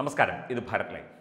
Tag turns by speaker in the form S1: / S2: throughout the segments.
S1: നമസ്കാരം ഇത് ഭാരത് ലൈവ്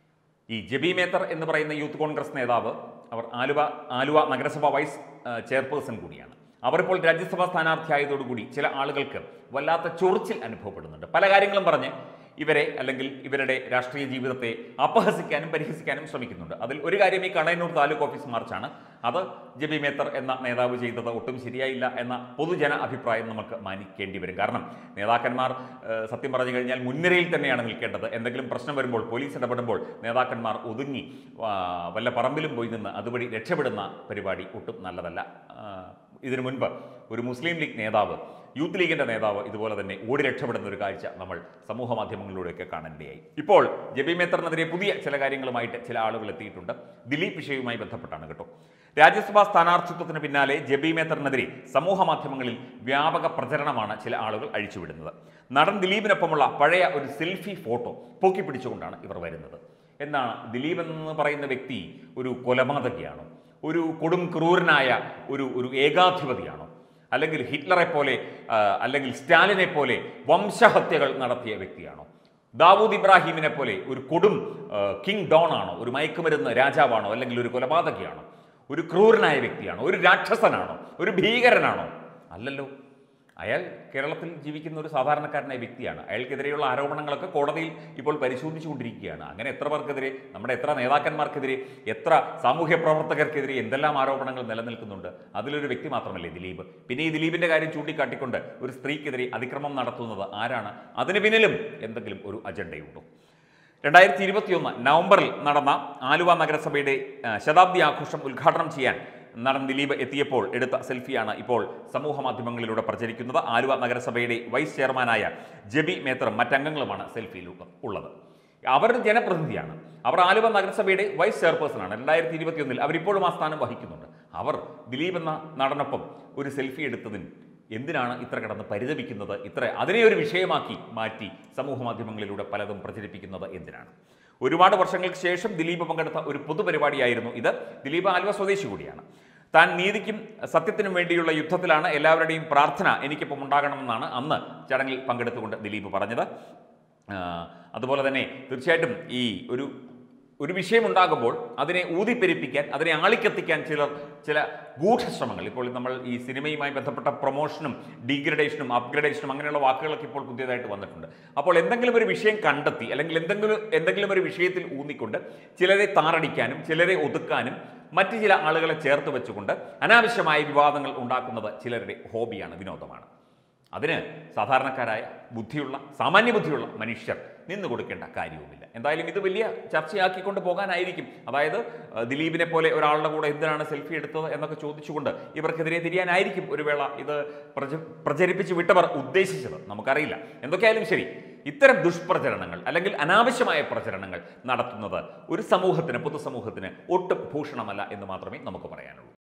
S1: ഈ ജബി മേത്തർ എന്ന് പറയുന്ന യൂത്ത് കോൺഗ്രസ് നേതാവ് അവർ ആലുവ ആലുവ നഗരസഭ വൈസ് ആ, ചെയർപേഴ്സൺ കൂടിയാണ് അവർ ഇപ്പോൾ രാജ്യസഭാ സ്ഥാനാർത്ഥിയായതോടുകൂടി ചില ആളുകൾക്ക് വല്ലാത്ത ചൊറിച്ചിൽ അനുഭവപ്പെടുന്നുണ്ട് പല കാര്യങ്ങളും പറഞ്ഞ് ഇവരെ അല്ലെങ്കിൽ ഇവരുടെ രാഷ്ട്രീയ ജീവിതത്തെ അപഹസിക്കാനും പരിഹസിക്കാനും ശ്രമിക്കുന്നുണ്ട് അതിൽ ഒരു കാര്യം ഈ കണയന്നൂർ താലൂക്ക് ഓഫീസ് മാർച്ചാണ് അത് ജബി മേത്തർ എന്ന നേതാവ് ചെയ്തത് ഒട്ടും ശരിയായില്ല എന്ന പൊതുജന അഭിപ്രായം നമുക്ക് മാനിക്കേണ്ടി വരും കാരണം നേതാക്കന്മാർ ഏഹ്, സത്യം പറഞ്ഞു കഴിഞ്ഞാൽ മുൻനിരയിൽ തന്നെയാണ് നിൽക്കേണ്ടത് എന്തെങ്കിലും പ്രശ്നം വരുമ്പോൾ പോലീസ് ഇടപെടുമ്പോൾ നേതാക്കന്മാർ ഒതുങ്ങി ആ, വല്ല പറമ്പിലും പോയി നിന്ന് അതുവഴി രക്ഷപ്പെടുന്ന പരിപാടി ഒട്ടും നല്ലതല്ല ആ, ഇതിനു മുൻപ് ഒരു മുസ്ലിം ലീഗ് നേതാവ് യൂത്ത് ലീഗിന്റെ നേതാവ് ഇതുപോലെ തന്നെ ഓടി രക്ഷപ്പെടുന്ന ഒരു കാഴ്ച നമ്മൾ സമൂഹ മാധ്യമങ്ങളിലൂടെയൊക്കെ കാണേണ്ടതായി ഇപ്പോൾ ജബി മേത്തറിനെതിരെ പുതിയ ചില കാര്യങ്ങളുമായിട്ട് ചില ആളുകൾ എത്തിയിട്ടുണ്ട് ദിലീപ് വിഷയവുമായി ബന്ധപ്പെട്ടാണ് കേട്ടോ രാജ്യസഭാ സ്ഥാനാർത്ഥിത്വത്തിന് പിന്നാലെ ജബി മേത്തറിനെതിരെ സമൂഹ മാധ്യമങ്ങളിൽ വ്യാപക പ്രചരണമാണ് ചില ആളുകൾ അഴിച്ചുവിടുന്നത് നടൻ ദിലീപിനൊപ്പമുള്ള പഴയ ഒരു സെൽഫി ഫോട്ടോ പൊക്കി പിടിച്ചുകൊണ്ടാണ് ഇവർ വരുന്നത് എന്താണ് ദിലീപ് എന്ന് പറയുന്ന വ്യക്തി ഒരു കൊലപാതകയാണോ ഒരു കൊടും ക്രൂരനായ ഒരു ഒരു ഏകാധിപതിയാണോ അല്ലെങ്കിൽ ഹിറ്റ്ലറെ പോലെ ആ, അല്ലെങ്കിൽ സ്റ്റാലിനെ പോലെ വംശഹത്യകൾ നടത്തിയ വ്യക്തിയാണോ ദാവൂദ് ഇബ്രാഹിമിനെ പോലെ ഒരു കൊടും ആ, കിങ് ഡോൺ ആണോ ഒരു മയക്കുമരുന്ന് രാജാവാണോ അല്ലെങ്കിൽ ഒരു കൊലപാതകയാണോ ഒരു ക്രൂരനായ വ്യക്തിയാണോ ഒരു രാക്ഷസനാണോ ഒരു ഭീകരനാണോ അല്ലല്ലോ അയാൾ കേരളത്തിൽ ജീവിക്കുന്ന ഒരു സാധാരണക്കാരനായ വ്യക്തിയാണ് അയാൾക്കെതിരെയുള്ള ആരോപണങ്ങളൊക്കെ കോടതിയിൽ ഇപ്പോൾ പരിശോധിച്ചുകൊണ്ടിരിക്കുകയാണ് അങ്ങനെ എത്ര പേർക്കെതിരെ നമ്മുടെ എത്ര നേതാക്കന്മാർക്കെതിരെ എത്ര സാമൂഹ്യ പ്രവർത്തകർക്കെതിരെ എന്തെല്ലാം ആരോപണങ്ങൾ നിലനിൽക്കുന്നുണ്ട് അതിലൊരു വ്യക്തി മാത്രമല്ലേ ദിലീപ് പിന്നെ ഈ ദിലീപിന്റെ കാര്യം ചൂണ്ടിക്കാട്ടിക്കൊണ്ട് ഒരു സ്ത്രീക്കെതിരെ അതിക്രമം നടത്തുന്നത് ആരാണ് അതിന് പിന്നിലും എന്തെങ്കിലും ഒരു അജണ്ടയുണ്ടോ രണ്ടായിരത്തി ഇരുപത്തിയൊന്ന് നവംബറിൽ നടന്ന ആലുവ നഗരസഭയുടെ ആ, ശതാബ്ദി ആഘോഷം ഉദ്ഘാടനം ചെയ്യാൻ നടൻ ദിലീപ് എത്തിയപ്പോൾ എടുത്ത സെൽഫിയാണ് ഇപ്പോൾ സമൂഹ മാധ്യമങ്ങളിലൂടെ പ്രചരിക്കുന്നത് ആലുവ നഗരസഭയുടെ വൈസ് ചെയർമാനായ ജബി മേത്തറും മറ്റംഗങ്ങളുമാണ് സെൽഫിയിൽ ഉള്ള- ഉള്ളത് അവർ ജനപ്രതിനിധിയാണ് അവർ ആലുവ നഗരസഭയുടെ വൈസ് ചെയർപേഴ്സണാണ് രണ്ടായിരത്തി ഇരുപത്തിയൊന്നിൽ അവരിപ്പോഴും ആ സ്ഥാനം വഹിക്കുന്നുണ്ട് അവർ ദിലീപ് എന്ന നടനൊപ്പം ഒരു സെൽഫി എടുത്തതിന് എന്തിനാണ് ഇത്ര കിടന്ന് പരിതപിക്കുന്നത് ഇത്ര അതിനെ ഒരു വിഷയമാക്കി മാറ്റി സമൂഹ മാധ്യമങ്ങളിലൂടെ പലതും പ്രചരിപ്പിക്കുന്നത് എന്തിനാണ് ഒരുപാട് വർഷങ്ങൾക്ക് ശേഷം ദിലീപ് പങ്കെടുത്ത ഒരു പൊതുപരിപാടിയായിരുന്നു ഇത് ദിലീപ് ആലുവ സ്വദേശി കൂടിയാണ് താൻ നീതിക്കും സത്യത്തിനും വേണ്ടിയുള്ള യുദ്ധത്തിലാണ് എല്ലാവരുടെയും പ്രാർത്ഥന എനിക്കിപ്പം ഉണ്ടാകണമെന്നാണ് അന്ന് ചടങ്ങിൽ പങ്കെടുത്തുകൊണ്ട് ദിലീപ് പറഞ്ഞത് ആ, അതുപോലെ തന്നെ തീർച്ചയായിട്ടും ഈ ഒരു ഒരു വിഷയമുണ്ടാകുമ്പോൾ അതിനെ ഊതിപ്പെരിപ്പിക്കാൻ അതിനെ ആളിക്കത്തിക്കാൻ ചിലർ ചില ഗൂഢശ്രമങ്ങൾ ഇപ്പോൾ നമ്മൾ ഈ സിനിമയുമായി ബന്ധപ്പെട്ട പ്രൊമോഷനും ഡീഗ്രഡേഷനും അപ്ഗ്രഡേഷനും അങ്ങനെയുള്ള വാക്കുകളൊക്കെ ഇപ്പോൾ പുതിയതായിട്ട് വന്നിട്ടുണ്ട് അപ്പോൾ എന്തെങ്കിലും ഒരു വിഷയം കണ്ടെത്തി അല്ലെങ്കിൽ എന്തെങ്കിലും എന്തെങ്കിലും ഒരു വിഷയത്തിൽ ഊന്നിക്കൊണ്ട് ചിലരെ താറടിക്കാനും ചിലരെ ഒതുക്കാനും മറ്റു ചില ആളുകളെ ചേർത്ത് വെച്ചുകൊണ്ട് അനാവശ്യമായ വിവാദങ്ങൾ ഉണ്ടാക്കുന്നത് ചിലരുടെ ഹോബിയാണ് വിനോദമാണ് അതിന് സാധാരണക്കാരായ ബുദ്ധിയുള്ള സാമാന്യ ബുദ്ധിയുള്ള മനുഷ്യർ നിന്നു കൊടുക്കേണ്ട കാര്യവുമില്ല എന്തായാലും ഇത് വലിയ ചർച്ചയാക്കിക്കൊണ്ട് പോകാനായിരിക്കും അതായത് ആ, ദിലീപിനെ പോലെ ഒരാളുടെ കൂടെ എന്തിനാണ് സെൽഫി എടുത്തത് എന്നൊക്കെ ചോദിച്ചുകൊണ്ട് ഇവർക്കെതിരെ തിരിയാനായിരിക്കും ഒരു വേള ഇത് പ്രച പ്രചരിപ്പിച്ച് വിട്ടവർ ഉദ്ദേശിച്ചത് നമുക്കറിയില്ല എന്തൊക്കെയായാലും ശരി ഇത്തരം ദുഷ്പ്രചരണങ്ങൾ അല്ലെങ്കിൽ അനാവശ്യമായ പ്രചരണങ്ങൾ നടത്തുന്നത് ഒരു സമൂഹത്തിന് പൊതുസമൂഹത്തിന് ഒട്ടും ഭൂഷണമല്ല എന്ന് മാത്രമേ നമുക്ക് പറയാനുള്ളൂ